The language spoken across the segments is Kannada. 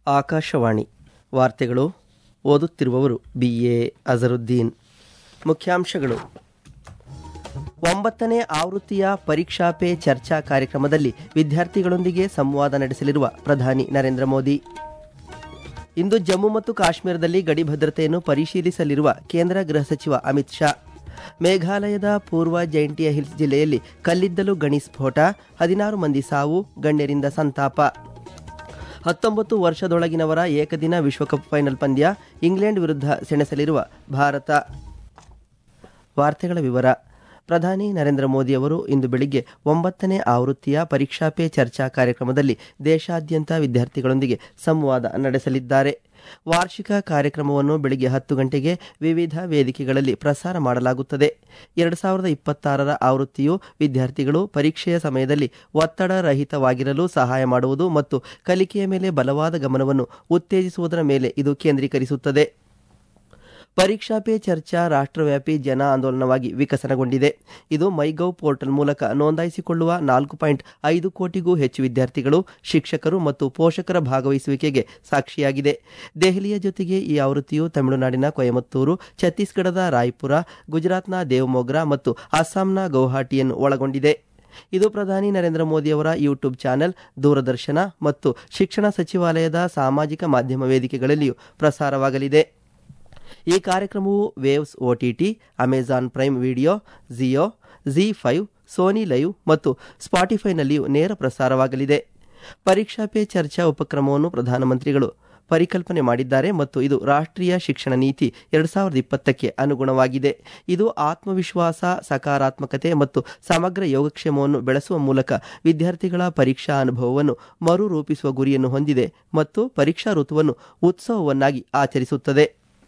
ಆಕಾಶವಾಣಿ ವಾರ್ತೆಗಳು ಓದುತ್ತಿರುವವರು ಬಿ ಎ ಅಜರುದ್ದೀನ್ ಮುಖ್ಯಾಂಶಗಳು ಒಂಬತ್ತನೇ ಆವೃತ್ತಿಯ ಪರೀಕ್ಷಾ ಪೇ ಚರ್ಚಾ ಕಾರ್ಯಕ್ರಮದಲ್ಲಿ ವಿದ್ಯಾರ್ಥಿಗಳೊಂದಿಗೆ ಸಂವಾದ ನಡೆಸಲಿರುವ ಪ್ರಧಾನಿ ನರೇಂದ್ರ ಮೋದಿ ಇಂದು ಜಮ್ಮು ಮತ್ತು ಕಾಶ್ಮೀರದಲ್ಲಿ ಗಡಿ ಭದ್ರತೆಯನ್ನು ಪರಿಶೀಲಿಸಲಿರುವ ಕೇಂದ್ರ ಗೃಹ ಸಚಿವ ಅಮಿತ್ ಶಾ ಮೇಘಾಲಯದ ಪೂರ್ವ ಜೈಂಟಿಯ ಹಿಲ್ಸ್ ಜಿಲ್ಲೆಯಲ್ಲಿ ಕಲ್ಲಿದ್ದಲು ಗಣಿ ಸ್ಫೋಟ ಹದಿನಾರು ಮಂದಿ ಸಾವು ಗಣ್ಯರಿಂದ ಸಂತಾಪ ಹತ್ತೊಂಬತ್ತು ವರ್ಷದೊಳಗಿನವರ ಏಕದಿನ ವಿಶ್ವಕಪ್ ಫೈನಲ್ ಪಂದ್ಯ ಇಂಗ್ಲೆಂಡ್ ವಿರುದ್ಧ ಸೆಣಸಲಿರುವ ಭಾರತ ವಾರ್ತೆಗಳ ವಿವರ ಪ್ರಧಾನಿ ನರೇಂದ್ರ ಮೋದಿ ಅವರು ಇಂದು ಬೆಳಿಗ್ಗೆ ಒಂಬತ್ತನೇ ಆವೃತ್ತಿಯ ಪರೀಕ್ಷಾ ಪೇ ಚರ್ಚಾ ಕಾರ್ಯಕ್ರಮದಲ್ಲಿ ದೇಶಾದ್ಯಂತ ವಿದ್ಯಾರ್ಥಿಗಳೊಂದಿಗೆ ಸಂವಾದ ನಡೆಸಲಿದ್ದಾರೆ ವಾರ್ಷಿಕ ಕಾರ್ಯಕ್ರಮವನ್ನು ಬೆಳಿಗ್ಗೆ ಹತ್ತು ಗಂಟೆಗೆ ವಿವಿಧ ವೇದಿಕೆಗಳಲ್ಲಿ ಪ್ರಸಾರ ಮಾಡಲಾಗುತ್ತದೆ ಎರಡು ಸಾವಿರದ ಇಪ್ಪತ್ತಾರರ ಆವೃತ್ತಿಯು ವಿದ್ಯಾರ್ಥಿಗಳು ಪರೀಕ್ಷೆಯ ಸಮಯದಲ್ಲಿ ಒತ್ತಡ ರಹಿತವಾಗಿರಲು ಸಹಾಯ ಮಾಡುವುದು ಮತ್ತು ಕಲಿಕೆಯ ಮೇಲೆ ಬಲವಾದ ಗಮನವನ್ನು ಉತ್ತೇಜಿಸುವುದರ ಮೇಲೆ ಇದು ಕೇಂದ್ರೀಕರಿಸುತ್ತದೆ ಪರೀಕ್ಷಾ ಪೇ ಚರ್ಚಾ ರಾಷ್ಟ್ರವ್ಯಾಪಿ ಜನ ಆಂದೋಲನವಾಗಿ ವಿಕಸನಗೊಂಡಿದೆ ಇದು ಮೈಗೌ ಪೋರ್ಟಲ್ ಮೂಲಕ ನೋಂದಾಯಿಸಿಕೊಳ್ಳುವ ನಾಲ್ಕು ಪಾಯಿಂಟ್ ಐದು ಕೋಟಿಗೂ ಹೆಚ್ಚು ವಿದ್ಯಾರ್ಥಿಗಳು ಶಿಕ್ಷಕರು ಮತ್ತು ಪೋಷಕರ ಭಾಗವಹಿಸುವಿಕೆಗೆ ಸಾಕ್ಷಿಯಾಗಿದೆ ದೆಹಲಿಯ ಜೊತೆಗೆ ಈ ಆವೃತ್ತಿಯು ತಮಿಳುನಾಡಿನ ಕೊಯಮತ್ತೂರು ಛತ್ತೀಸ್ಗಢದ ರಾಯ್ಪುರ ಗುಜರಾತ್ನ ದೇವಮೋಗ್ರಾ ಮತ್ತು ಅಸ್ಸಾಂನ ಗೌಹಾಟಿಯನ್ನು ಒಳಗೊಂಡಿದೆ ಇದು ಪ್ರಧಾನಿ ನರೇಂದ್ರ ಮೋದಿಯವರ ಯೂಟ್ಯೂಬ್ ಚಾನೆಲ್ ದೂರದರ್ಶನ ಮತ್ತು ಶಿಕ್ಷಣ ಸಚಿವಾಲಯದ ಸಾಮಾಜಿಕ ಮಾಧ್ಯಮ ವೇದಿಕೆಗಳಲ್ಲಿಯೂ ಪ್ರಸಾರವಾಗಲಿದೆ ಈ ಕಾರ್ಯಕ್ರಮವು Waves OTT Amazon Prime Video Jio Zee five Sony LIV ಮತ್ತು ಸ್ಪಾಟಿಫೈನಲ್ಲಿಯೂ ನೇರ ಪ್ರಸಾರವಾಗಲಿದೆ ಪರೀಕ್ಷಾ ಪೇ ಚರ್ಚಾ ಉಪಕ್ರಮವನ್ನು ಪ್ರಧಾನಮಂತ್ರಿಗಳು ಪರಿಕಲ್ಪನೆ ಮಾಡಿದ್ದಾರೆ ಮತ್ತು ಇದು ರಾಷ್ಟ್ರೀಯ ಶಿಕ್ಷಣ ನೀತಿ ಎರಡು ಸಾವಿರದ ಇಪ್ಪತ್ತಕ್ಕೆ ಅನುಗುಣವಾಗಿದೆ ಇದು ಆತ್ಮವಿಶ್ವಾಸ ಸಕಾರಾತ್ಮಕತೆ ಮತ್ತು ಸಮಗ್ರ ಯೋಗಕ್ಷೇಮವನ್ನು ಬೆಳೆಸುವ ಮೂಲಕ ವಿದ್ಯಾರ್ಥಿಗಳ ಪರೀಕ್ಷಾ ಅನುಭವವನ್ನು ಮರುರೂಪಿಸುವ ಗುರಿಯನ್ನು ಹೊಂದಿದೆ ಮತ್ತು ಪರೀಕ್ಷಾ ಋತುವನ್ನು ಉತ್ಸವವನ್ನಾಗಿ ಆಚರಿಸುತ್ತದೆ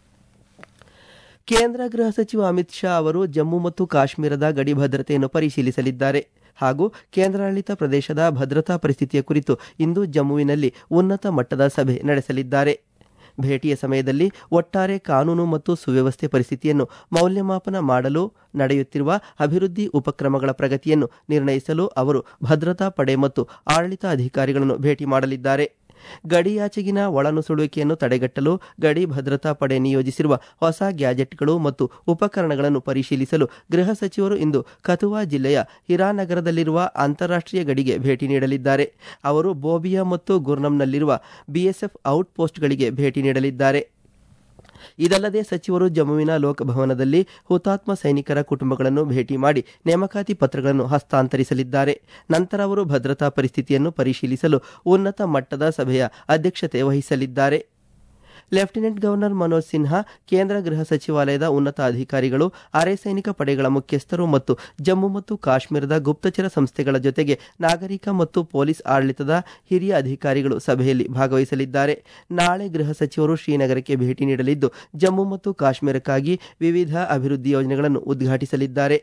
ಕೇಂದ್ರ ಗೃಹ ಸಚಿವ ಅಮಿತ್ ಶಾ ಅವರು ಜಮ್ಮು ಮತ್ತು ಕಾಶ್ಮೀರದ ಗಡಿ ಭದ್ರತೆಯನ್ನು ಪರಿಶೀಲಿಸಲಿದ್ದಾರೆ ಹಾಗೂ ಕೇಂದ್ರಾಡಳಿತ ಪ್ರದೇಶದ ಭದ್ರತಾ ಪರಿಸ್ಥಿತಿಯ ಕುರಿತು ಇಂದು ಜಮ್ಮುವಿನಲ್ಲಿ ಉನ್ನತ ಮಟ್ಟದ ಸಭೆ ನಡೆಸಲಿದ್ದಾರೆ ಭೇಟಿಯ ಸಮಯದಲ್ಲಿ ಒಟ್ಟಾರೆ ಕಾನೂನು ಮತ್ತು ಸುವ್ಯವಸ್ಥೆ ಪರಿಸ್ಥಿತಿಯನ್ನು ಮೌಲ್ಯಮಾಪನ ಮಾಡಲು ನಡೆಯುತ್ತಿರುವ ಅಭಿವೃದ್ಧಿ ಉಪಕ್ರಮಗಳ ಪ್ರಗತಿಯನ್ನು ನಿರ್ಣಯಿಸಲು ಅವರು ಭದ್ರತಾ ಪಡೆ ಮತ್ತು ಆಡಳಿತ ಅಧಿಕಾರಿಗಳನ್ನು ಭೇಟಿ ಮಾಡಲಿದ್ದಾರೆ ಗಡಿಯಾಚೆಗಿನ ಒಳನುಸುಳುವಿಕೆಯನ್ನು ತಡೆಗಟ್ಟಲು ಗಡಿ ಭದ್ರತಾ ಪಡೆ ನಿಯೋಜಿಸಿರುವ ಹೊಸ ಗ್ಯಾಜೆಟ್ಗಳು ಮತ್ತು ಉಪಕರಣಗಳನ್ನು ಪರಿಶೀಲಿಸಲು ಗೃಹ ಸಚಿವರು ಇಂದು ಕಥುವಾ ಜಿಲ್ಲೆಯ ಹಿರಾನಗರದಲ್ಲಿರುವ ಅಂತಾರಾಷ್ಟ್ರೀಯ ಗಡಿಗೆ ಭೇಟಿ ನೀಡಲಿದ್ದಾರೆ ಅವರು ಬೋಬಿಯಾ ಮತ್ತು ಗುರ್ನಂನಲ್ಲಿರುವ ಬಿಎಸ್ಎಫ್ ಔಟ್ಪೋಸ್ಟ್ಗಳಿಗೆ ಭೇಟಿ ನೀಡಲಿದ್ದಾರೆ ಇದಲ್ಲದೆ ಸಚಿವರು ಜಮ್ಮುವಿನ ಲೋಕಭವನದಲ್ಲಿ ಹುತಾತ್ಮ ಸೈನಿಕರ ಕುಟುಂಬಗಳನ್ನು ಭೇಟಿ ಮಾಡಿ ನೇಮಕಾತಿ ಪತ್ರಗಳನ್ನು ಹಸ್ತಾಂತರಿಸಲಿದ್ದಾರೆ ನಂತರ ಅವರು ಭದ್ರತಾ ಪರಿಸ್ಥಿತಿಯನ್ನು ಪರಿಶೀಲಿಸಲು ಉನ್ನತ ಮಟ್ಟದ ಸಭೆಯ ಅಧ್ಯಕ್ಷತೆ ವಹಿಸಲಿದ್ದಾರೆ ಲೆಫ್ಟಿನೆಂಟ್ ಗವರ್ನರ್ ಮನೋಜ್ ಸಿನ್ಹಾ ಕೇಂದ್ರ ಗೃಹ ಸಚಿವಾಲಯದ ಉನ್ನತ ಅಧಿಕಾರಿಗಳು ಅರೆ ಸೈನಿಕ ಪಡೆಗಳ ಮುಖ್ಯಸ್ಥರು ಮತ್ತು ಜಮ್ಮು ಮತ್ತು ಕಾಶ್ಮೀರದ ಗುಪ್ತಚರ ಸಂಸ್ಥೆಗಳ ಜೊತೆಗೆ ನಾಗರಿಕ ಮತ್ತು ಪೊಲೀಸ್ ಆಡಳಿತದ ಹಿರಿಯ ಅಧಿಕಾರಿಗಳು ಸಭೆಯಲ್ಲಿ ಭಾಗವಹಿಸಲಿದ್ದಾರೆ ನಾಳೆ ಗೃಹ ಸಚಿವರು ಶ್ರೀನಗರಕ್ಕೆ ಭೇಟಿ ನೀಡಲಿದ್ದು ಜಮ್ಮು ಮತ್ತು ಕಾಶ್ಮೀರಕ್ಕಾಗಿ ವಿವಿಧ ಅಭಿವೃದ್ಧಿ ಯೋಜನೆಗಳನ್ನು ಉದ್ಘಾಟಿಸಲಿದ್ದಾರೆ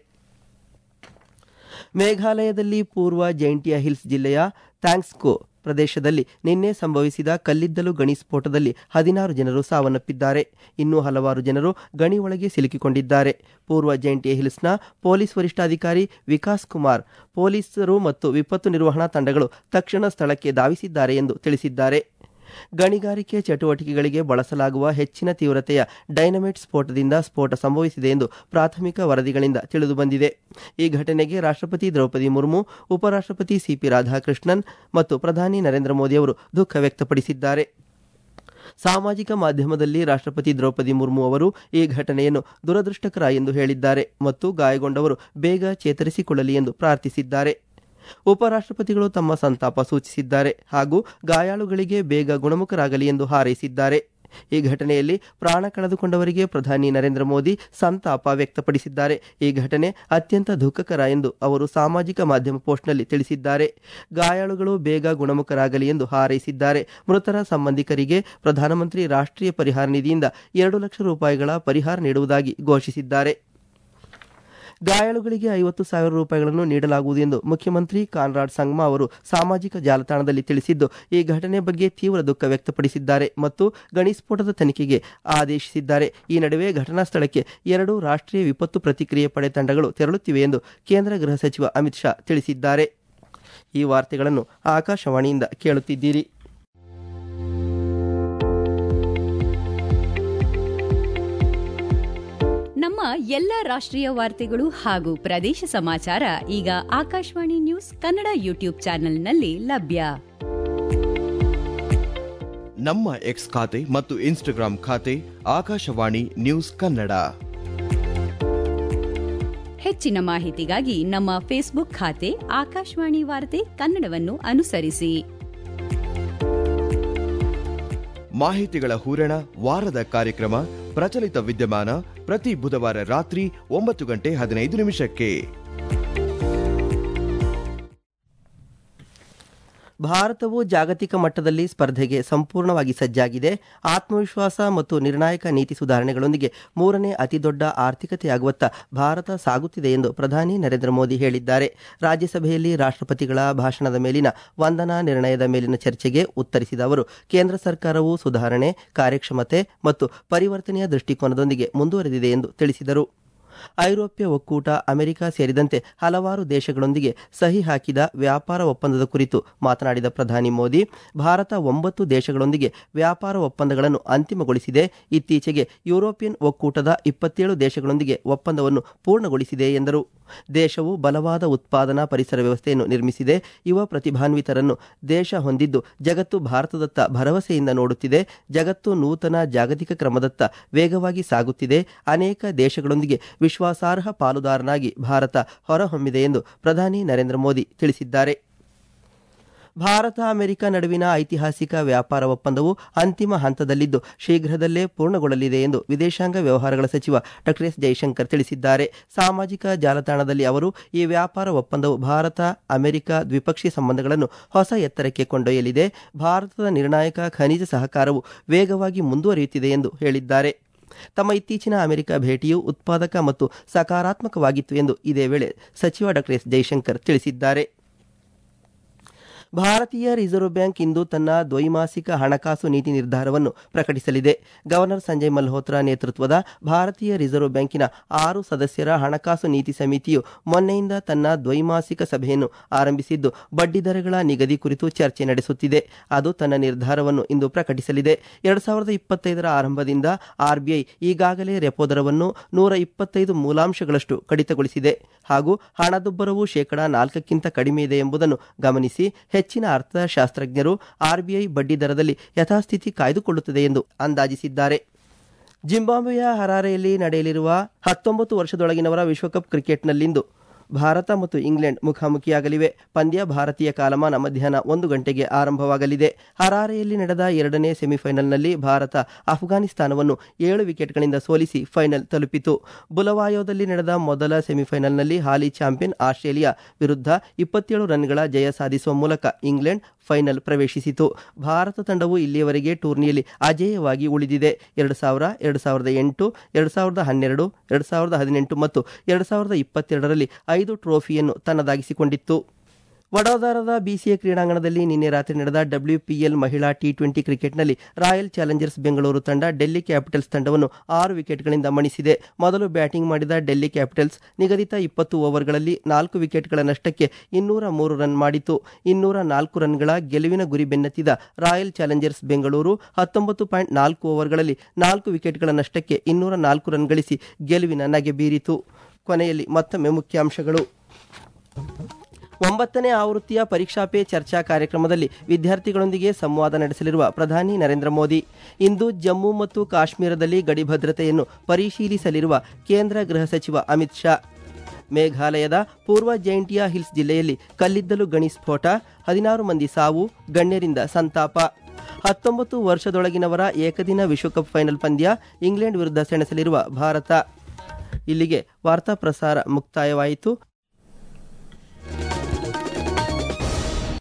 ಮೇಘಾಲಯದಲ್ಲಿ ಪೂರ್ವ ಜೈಂಟಿಯಾ ಹಿಲ್ಸ್ ಜಿಲ್ಲೆಯ ಥ್ಯಾಂಕ್ಸ್ಕೋ ಪ್ರದೇಶದಲ್ಲಿ ನಿನ್ನೆ ಸಂಭವಿಸಿದ ಕಲ್ಲಿದ್ದಲು ಗಣಿ ಸ್ಫೋಟದಲ್ಲಿ ಹದಿನಾರು ಜನರು ಸಾವನ್ನಪ್ಪಿದ್ದಾರೆ ಇನ್ನೂ ಹಲವಾರು ಜನರು ಗಣಿ ಒಳಗೆ ಸಿಲುಕಿಕೊಂಡಿದ್ದಾರೆ ಪೂರ್ವ ಜೈಂಟಿಯಾ ಹಿಲ್ಸ್ನ ಪೊಲೀಸ್ ವರಿಷ್ಠಾಧಿಕಾರಿ ವಿಕಾಸ್ ಕುಮಾರ್ ಪೊಲೀಸರು ಮತ್ತು ವಿಪತ್ತು ನಿರ್ವಹಣಾ ತಂಡಗಳು ತಕ್ಷಣ ಸ್ಥಳಕ್ಕೆ ಧಾವಿಸಿದ್ದಾರೆ ಎಂದು ತಿಳಿಸಿದ್ದಾರೆ ಗಣಿಗಾರಿಕೆ ಚಟುವಟಿಕೆಗಳಿಗೆ ಬಳಸಲಾಗುವ ಹೆಚ್ಚಿನ ತೀವ್ರತೆಯ ಡೈನಮೈಟ್ ಸ್ಫೋಟದಿಂದ ಸ್ಫೋಟ ಸಂಭವಿಸಿದೆ ಎಂದು ಪ್ರಾಥಮಿಕ ವರದಿಗಳಿಂದ ತಿಳಿದುಬಂದಿದೆ ಈ ಘಟನೆಗೆ ರಾಷ್ಟ್ರಪತಿ ದ್ರೌಪದಿ ಮುರ್ಮು ಉಪರಾಷ್ಟ್ರಪತಿ ಸಿಪಿ ರಾಧಾಕೃಷ್ಣನ್ ಮತ್ತು ಪ್ರಧಾನಿ ನರೇಂದ್ರ ಮೋದಿ ಅವರು ದುಃಖ ವ್ಯಕ್ತಪಡಿಸಿದ್ದಾರೆ ಸಾಮಾಜಿಕ ಮಾಧ್ಯಮದಲ್ಲಿ ರಾಷ್ಟ್ರಪತಿ ದ್ರೌಪದಿ ಮುರ್ಮು ಅವರು ಈ ಘಟನೆಯನ್ನು ದುರದೃಷ್ಟಕರ ಎಂದು ಹೇಳಿದ್ದಾರೆ ಮತ್ತು ಗಾಯಗೊಂಡವರು ಬೇಗ ಚೇತರಿಸಿಕೊಳ್ಳಲಿ ಎಂದು ಪ್ರಾರ್ಥಿಸಿದ್ದಾರೆ ಉಪರಾಷ್ಟ್ರಪತಿಗಳು ತಮ್ಮ ಸಂತಾಪ ಸೂಚಿಸಿದ್ದಾರೆ ಹಾಗೂ ಗಾಯಾಳುಗಳಿಗೆ ಬೇಗ ಗುಣಮುಖರಾಗಲಿ ಎಂದು ಹಾರೈಸಿದ್ದಾರೆ ಈ ಘಟನೆಯಲ್ಲಿ ಪ್ರಾಣ ಕಳೆದುಕೊಂಡವರಿಗೆ ಪ್ರಧಾನಿ ನರೇಂದ್ರ ಮೋದಿ ಸಂತಾಪ ವ್ಯಕ್ತಪಡಿಸಿದ್ದಾರೆ ಈ ಘಟನೆ ಅತ್ಯಂತ ದುಃಖಕರ ಎಂದು ಅವರು ಸಾಮಾಜಿಕ ಮಾಧ್ಯಮ ಪೋಸ್ಟ್ನಲ್ಲಿ ತಿಳಿಸಿದ್ದಾರೆ ಗಾಯಾಳುಗಳು ಬೇಗ ಗುಣಮುಖರಾಗಲಿ ಎಂದು ಹಾರೈಸಿದ್ದಾರೆ ಮೃತರ ಸಂಬಂಧಿಕರಿಗೆ ಪ್ರಧಾನಮಂತ್ರಿ ರಾಷ್ಟ್ರೀಯ ಪರಿಹಾರ ನಿಧಿಯಿಂದ ಎರಡು ಲಕ್ಷ ರೂಪಾಯಿಗಳ ಪರಿಹಾರ ನೀಡುವುದಾಗಿ ಘೋಷಿಸಿದ್ದಾರೆ ಗಾಯಾಳುಗಳಿಗೆ ಐವತ್ತು ಸಾವಿರ ರೂಪಾಯಿಗಳನ್ನು ನೀಡಲಾಗುವುದು ಎಂದು ಮುಖ್ಯಮಂತ್ರಿ ಕಾನ್ರಾಡ್ ಸಂಗ್ಮಾ ಅವರು ಸಾಮಾಜಿಕ ಜಾಲತಾಣದಲ್ಲಿ ತಿಳಿಸಿದ್ದು ಈ ಘಟನೆ ಬಗ್ಗೆ ತೀವ್ರ ದುಃಖ ವ್ಯಕ್ತಪಡಿಸಿದ್ದಾರೆ ಮತ್ತು ಗಣಿ ಸ್ಫೋಟದ ತನಿಖೆಗೆ ಆದೇಶಿಸಿದ್ದಾರೆ ಈ ನಡುವೆ ಘಟನಾ ಸ್ಥಳಕ್ಕೆ ಎರಡು ರಾಷ್ಟ್ರೀಯ ವಿಪತ್ತು ಪ್ರತಿಕ್ರಿಯೆ ಪಡೆ ತಂಡಗಳು ತೆರಳುತ್ತಿವೆ ಎಂದು ಕೇಂದ್ರ ಗೃಹ ಸಚಿವ ಅಮಿತ್ ಶಾ ತಿಳಿಸಿದ್ದಾರೆ ಈ ವಾರ್ತೆಗಳನ್ನು ಆಕಾಶವಾಣಿಯಿಂದ ಕೇಳುತ್ತಿದ್ದೀರಿ ಎಲ್ಲ ರಾಷ್ಟ್ರೀಯ ವಾರ್ತೆಗಳು ಹಾಗೂ ಪ್ರದೇಶ ಸಮಾಚಾರ ಈಗ ಆಕಾಶವಾಣಿ ನ್ಯೂಸ್ ಕನ್ನಡ ಯೂಟ್ಯೂಬ್ ಚಾನೆಲ್ನಲ್ಲಿ ಲಭ್ಯ ನಮ್ಮ ಎಕ್ಸ್ ಖಾತೆ ಮತ್ತು ಇನ್ಸ್ಟಾಗ್ರಾಂ ಖಾತೆ ಆಕಾಶವಾಣಿ ನ್ಯೂಸ್ ಕನ್ನಡ ಹೆಚ್ಚಿನ ಮಾಹಿತಿಗಾಗಿ ನಮ್ಮ ಫೇಸ್ಬುಕ್ ಖಾತೆ ಆಕಾಶವಾಣಿ ವಾರ್ತೆ ಕನ್ನಡವನ್ನು ಅನುಸರಿಸಿ ಮಾಹಿತಿಗಳ ಹೂರಣ ವಾರದ ಕಾರ್ಯಕ್ರಮ ಪ್ರಚಲಿತ ವಿದ್ಯಮಾನ ಪ್ರತಿ ಬುಧವಾರ ರಾತ್ರಿ ಒಂಬತ್ತು ಗಂಟೆ ಹದಿನೈದು ನಿಮಿಷಕ್ಕೆ ಭಾರತವು ಜಾಗತಿಕ ಮಟ್ಟದಲ್ಲಿ ಸ್ಪರ್ಧೆಗೆ ಸಂಪೂರ್ಣವಾಗಿ ಸಜ್ಜಾಗಿದೆ ಆತ್ಮವಿಶ್ವಾಸ ಮತ್ತು ನಿರ್ಣಾಯಕ ನೀತಿ ಸುಧಾರಣೆಗಳೊಂದಿಗೆ ಮೂರನೇ ಅತಿದೊಡ್ಡ ಆರ್ಥಿಕತೆಯಾಗುವತ್ತ ಭಾರತ ಸಾಗುತ್ತಿದೆ ಎಂದು ಪ್ರಧಾನಿ ನರೇಂದ್ರ ಮೋದಿ ಹೇಳಿದ್ದಾರೆ ರಾಜ್ಯಸಭೆಯಲ್ಲಿ ರಾಷ್ಟ್ರಪತಿಗಳ ಭಾಷಣದ ಮೇಲಿನ ವಂದನಾ ನಿರ್ಣಯದ ಮೇಲಿನ ಚರ್ಚೆಗೆ ಉತ್ತರಿಸಿದ ಅವರು ಕೇಂದ್ರ ಸರ್ಕಾರವು ಸುಧಾರಣೆ ಕಾರ್ಯಕ್ಷಮತೆ ಮತ್ತು ಪರಿವರ್ತನೆಯ ದೃಷ್ಟಿಕೋನದೊಂದಿಗೆ ಮುಂದುವರೆದಿದೆ ಎಂದು ತಿಳಿಸಿದರು ಐರೋಪ್ಯ ಒಕ್ಕೂಟ ಅಮೆರಿಕ ಸೇರಿದಂತೆ ಹಲವಾರು ದೇಶಗಳೊಂದಿಗೆ ಸಹಿ ಹಾಕಿದ ವ್ಯಾಪಾರ ಒಪ್ಪಂದದ ಕುರಿತು ಮಾತನಾಡಿದ ಪ್ರಧಾನಿ ಮೋದಿ ಭಾರತ ಒಂಬತ್ತು ದೇಶಗಳೊಂದಿಗೆ ವ್ಯಾಪಾರ ಒಪ್ಪಂದಗಳನ್ನು ಅಂತಿಮಗೊಳಿಸಿದೆ ಇತ್ತೀಚೆಗೆ ಯುರೋಪಿಯನ್ ಒಕ್ಕೂಟದ ಇಪ್ಪತ್ತೇಳು ದೇಶಗಳೊಂದಿಗೆ ಒಪ್ಪಂದವನ್ನು ಪೂರ್ಣಗೊಳಿಸಿದೆ ಎಂದರು ದೇಶವು ಬಲವಾದ ಉತ್ಪಾದನಾ ಪರಿಸರ ವ್ಯವಸ್ಥೆಯನ್ನು ನಿರ್ಮಿಸಿದೆ ಯುವ ಪ್ರತಿಭಾನ್ವಿತರನ್ನು ದೇಶ ಹೊಂದಿದ್ದು ಜಗತ್ತು ಭಾರತದತ್ತ ಭರವಸೆಯಿಂದ ನೋಡುತ್ತಿದೆ ಜಗತ್ತು ನೂತನ ಜಾಗತಿಕ ಕ್ರಮದತ್ತ ವೇಗವಾಗಿ ಸಾಗುತ್ತಿದೆ ಅನೇಕ ದೇಶಗಳೊಂದಿಗೆ ವಿಶ್ವಾಸಾರ್ಹ ಪಾಲುದಾರನಾಗಿ ಭಾರತ ಹೊರಹೊಮ್ಮಿದೆ ಎಂದು ಪ್ರಧಾನಿ ನರೇಂದ್ರ ಮೋದಿ ತಿಳಿಸಿದ್ದಾರೆ ಭಾರತ ಅಮೆರಿಕ ನಡುವಿನ ಐತಿಹಾಸಿಕ ವ್ಯಾಪಾರ ಒಪ್ಪಂದವು ಅಂತಿಮ ಹಂತದಲ್ಲಿದ್ದು ಶೀಘ್ರದಲ್ಲೇ ಪೂರ್ಣಗೊಳ್ಳಲಿದೆ ಎಂದು ವಿದೇಶಾಂಗ ವ್ಯವಹಾರಗಳ ಸಚಿವ ಡಾ ಎಸ್ ಜೈಶಂಕರ್ ತಿಳಿಸಿದ್ದಾರೆ ಸಾಮಾಜಿಕ ಜಾಲತಾಣದಲ್ಲಿ ಅವರು ಈ ವ್ಯಾಪಾರ ಒಪ್ಪಂದವು ಭಾರತ ಅಮೆರಿಕ ದ್ವಿಪಕ್ಷೀಯ ಸಂಬಂಧಗಳನ್ನು ಹೊಸ ಎತ್ತರಕ್ಕೆ ಕೊಂಡೊಯ್ಯಲಿದೆ ಭಾರತದ ನಿರ್ಣಾಯಕ ಖನಿಜ ಸಹಕಾರವು ವೇಗವಾಗಿ ಮುಂದುವರಿಯುತ್ತಿದೆ ಎಂದು ಹೇಳಿದ್ದಾರೆ ತಮ್ಮ ಇತ್ತೀಚಿನ ಅಮೆರಿಕ ಭೇಟಿಯು ಉತ್ಪಾದಕ ಮತ್ತು ಸಕಾರಾತ್ಮಕವಾಗಿತ್ತು ಎಂದು ಇದೇ ವೇಳೆ ಸಚಿವ ಡಾ ಎಸ್ ಜೈಶಂಕರ್ ತಿಳಿಸಿದ್ದಾರೆ ಭಾರತೀಯ ರಿಸರ್ವ್ ಬ್ಯಾಂಕ್ ಇಂದು ತನ್ನ ದ್ವೈಮಾಸಿಕ ಹಣಕಾಸು ನೀತಿ ನಿರ್ಧಾರವನ್ನು ಪ್ರಕಟಿಸಲಿದೆ ಗವರ್ನರ್ ಸಂಜಯ್ ಮಲ್ಹೋತ್ರಾ ನೇತೃತ್ವದ ಭಾರತೀಯ ರಿಸರ್ವ್ ಬ್ಯಾಂಕಿನ ಆರು ಸದಸ್ಯರ ಹಣಕಾಸು ನೀತಿ ಸಮಿತಿಯು ಮೊನ್ನೆಯಿಂದ ತನ್ನ ದ್ವೈಮಾಸಿಕ ಸಭೆಯನ್ನು ಆರಂಭಿಸಿದ್ದು ಬಡ್ಡಿದರಗಳ ನಿಗದಿ ಕುರಿತು ಚರ್ಚೆ ನಡೆಸುತ್ತಿದೆ ಅದು ತನ್ನ ನಿರ್ಧಾರವನ್ನು ಇಂದು ಪ್ರಕಟಿಸಲಿದೆ ಎರಡು ಸಾವಿರದ ಇಪ್ಪತ್ತೈದರ ಆರಂಭದಿಂದ ಆರ್ಬಿಐ ಈಗಾಗಲೇ ರೆಪೋ ದರವನ್ನು ನೂರ ಇಪ್ಪತ್ತೈದು ಮೂಲಾಂಶಗಳಷ್ಟು ಕಡಿತಗೊಳಿಸಿದೆ ಹಾಗೂ ಹಣದುಬ್ಬರವು ಶೇಕಡಾ ನಾಲ್ಕಕ್ಕಿಂತ ಕಡಿಮೆ ಇದೆ ಎಂಬುದನ್ನು ಗಮನಿಸಿ ಹೆಚ್ಚಿನ ಅರ್ಥಶಾಸ್ತ್ರಜ್ಞರು ಆರ್ಬಿಐ ಬಡ್ಡಿ ದರದಲ್ಲಿ ಯಥಾಸ್ಥಿತಿ ಕಾಯ್ದುಕೊಳ್ಳುತ್ತದೆ ಎಂದು ಅಂದಾಜಿಸಿದ್ದಾರೆ ಜಿಂಬಾಬ್ವೆಯ ಹರಾರೆಯಲ್ಲಿ ನಡೆಯಲಿರುವ ಹತ್ತೊಂಬತ್ತು ವರ್ಷದೊಳಗಿನವರ ವಿಶ್ವಕಪ್ ಕ್ರಿಕೆಟ್ನಲ್ಲಿಂದು ಭಾರತ ಮತ್ತು ಇಂಗ್ಲೆಂಡ್ ಮುಖಾಮುಖಿಯಾಗಲಿವೆ ಪಂದ್ಯ ಭಾರತೀಯ ಕಾಲಮಾನ ಮಧ್ಯಾಹ್ನ ಒಂದು ಗಂಟೆಗೆ ಆರಂಭವಾಗಲಿದೆ ಹರಾರೆಯಲ್ಲಿ ನಡೆದ ಎರಡನೇ ಸೆಮಿಫೈನಲ್ನಲ್ಲಿ ಭಾರತ ಅಫ್ಘಾನಿಸ್ತಾನವನ್ನು ಏಳು ವಿಕೆಟ್ಗಳಿಂದ ಸೋಲಿಸಿ ಫೈನಲ್ ತಲುಪಿತು ಬುಲವಾಯೋದಲ್ಲಿ ನಡೆದ ಮೊದಲ ಸೆಮಿಫೈನಲ್ನಲ್ಲಿ ಹಾಲಿ ಚಾಂಪಿಯನ್ ಆಸ್ಟ್ರೇಲಿಯಾ ವಿರುದ್ಧ ಇಪ್ಪತ್ತೇಳು ರನ್ಗಳ ಜಯ ಸಾಧಿಸುವ ಮೂಲಕ ಇಂಗ್ಲೆಂಡ್ ಫೈನಲ್ ಪ್ರವೇಶಿಸಿತು ಭಾರತ ತಂಡವು ಇಲ್ಲಿಯವರೆಗೆ ಟೂರ್ನಿಯಲ್ಲಿ ಅಜೇಯವಾಗಿ ಉಳಿದಿದೆ ಎರಡು ಸಾವಿರ ಎರಡು ಸಾವಿರದ ಎಂಟು ಎರಡು ಸಾವಿರದ ಹನ್ನೆರಡು ಎರಡು ಸಾವಿರದ ಹದಿನೆಂಟು ಮತ್ತು ಎರಡು ಸಾವಿರದ ಇಪ್ಪತ್ತೆರಡರಲ್ಲಿ ಐದು ಟ್ರೋಫಿಯನ್ನು ತನ್ನದಾಗಿಸಿಕೊಂಡಿತ್ತು ವಡೋದರದ ಬಿಸಿಎ ಕ್ರೀಡಾಂಗಣದಲ್ಲಿ ನಿನ್ನೆ ರಾತ್ರಿ ನಡೆದ ಡಬ್ಲ್ಯೂಪಿಎಲ್ ಮಹಿಳಾ ಟಿ ಟ್ವೆಂಟಿ ಕ್ರಿಕೆಟ್ನಲ್ಲಿ ರಾಯಲ್ ಚಾಲೆಂಜರ್ಸ್ ಬೆಂಗಳೂರು ತಂಡ ಡೆಲ್ಲಿ ಕ್ಯಾಪಿಟಲ್ಸ್ ತಂಡವನ್ನು ಆರು ವಿಕೆಟ್ಗಳಿಂದ ಮಣಿಸಿದೆ ಮೊದಲು ಬ್ಯಾಟಿಂಗ್ ಮಾಡಿದ ಡೆಲ್ಲಿ ಕ್ಯಾಪಿಟಲ್ಸ್ ನಿಗದಿತ ಇಪ್ಪತ್ತು ಓವರ್ಗಳಲ್ಲಿ ನಾಲ್ಕು ವಿಕೆಟ್ಗಳ ನಷ್ಟಕ್ಕೆ ಇನ್ನೂರ ಮೂರು ರನ್ ಮಾಡಿತು ಇನ್ನೂರ ನಾಲ್ಕು ರನ್ಗಳ ಗೆಲುವಿನ ಗುರಿ ಬೆನ್ನತ್ತಿದ ರಾಯಲ್ ಚಾಲೆಂಜರ್ಸ್ ಬೆಂಗಳೂರು ಹತ್ತೊಂಬತ್ತು ಪಾಯಿಂಟ್ ನಾಲ್ಕು ಓವರ್ಗಳಲ್ಲಿ ನಾಲ್ಕು ವಿಕೆಟ್ಗಳ ನಷ್ಟಕ್ಕೆ ಇನ್ನೂರ ನಾಲ್ಕು ರನ್ ಗಳಿಸಿ ಗೆಲುವಿನ ನಗೆ ಬೀರಿತು ಕೊನೆಯಲ್ಲಿ ಮತ್ತೊಮ್ಮೆ ಮುಖ್ಯಾಂಶಗಳು ಒಂಬತ್ತನೇ ಆವೃತ್ತಿಯ ಪರೀಕ್ಷಾ ಪೇ ಚರ್ಚಾ ಕಾರ್ಯಕ್ರಮದಲ್ಲಿ ವಿದ್ಯಾರ್ಥಿಗಳೊಂದಿಗೆ ಸಂವಾದ ನಡೆಸಲಿರುವ ಪ್ರಧಾನಿ ನರೇಂದ್ರ ಮೋದಿ ಇಂದು ಜಮ್ಮು ಮತ್ತು ಕಾಶ್ಮೀರದಲ್ಲಿ ಗಡಿ ಭದ್ರತೆಯನ್ನು ಪರಿಶೀಲಿಸಲಿರುವ ಕೇಂದ್ರ ಗೃಹ ಸಚಿವ ಅಮಿತ್ ಶಾ ಮೇಘಾಲಯದ ಪೂರ್ವ ಜೈಂಟಿಯಾ ಹಿಲ್ಸ್ ಜಿಲ್ಲೆಯಲ್ಲಿ ಕಲ್ಲಿದ್ದಲು ಗಣಿ ಸ್ಫೋಟ ಹದಿನಾರು ಮಂದಿ ಸಾವು ಗಣ್ಯರಿಂದ ಸಂತಾಪ ಹತ್ತೊಂಬತ್ತು ವರ್ಷದೊಳಗಿನವರ ಏಕದಿನ ವಿಶ್ವಕಪ್ ಫೈನಲ್ ಪಂದ್ಯ ಇಂಗ್ಲೆಂಡ್ ವಿರುದ್ಧ ಸೆಣಸಲಿರುವ ಭಾರತ ಇಲ್ಲಿಗೆ ವಾರ್ತಾ ಪ್ರಸಾರ ಮುಕ್ತಾಯವಾಯಿತು